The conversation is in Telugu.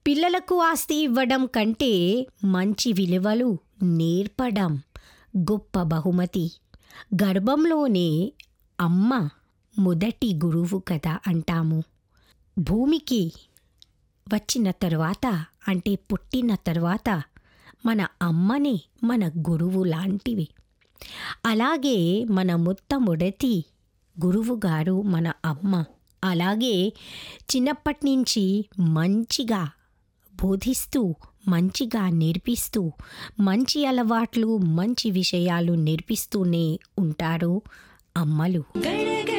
పిల్లలకు ఆస్తి ఇవ్వడం కంటే మంచి విలువలు నేర్పడం గొప్ప బహుమతి గర్భంలోనే అమ్మ మొదటి గురువు కదా అంటాము భూమికి వచ్చిన తరువాత అంటే పుట్టిన తరువాత మన అమ్మనే మన గురువు లాంటివి అలాగే మన మొట్టమొదటి గురువు గారు మన అమ్మ అలాగే చిన్నప్పటి నుంచి మంచిగా బోధిస్తూ మంచిగా నేర్పిస్తూ మంచి అలవాట్లు మంచి విషయాలు నేర్పిస్తూనే ఉంటారు అమ్మలు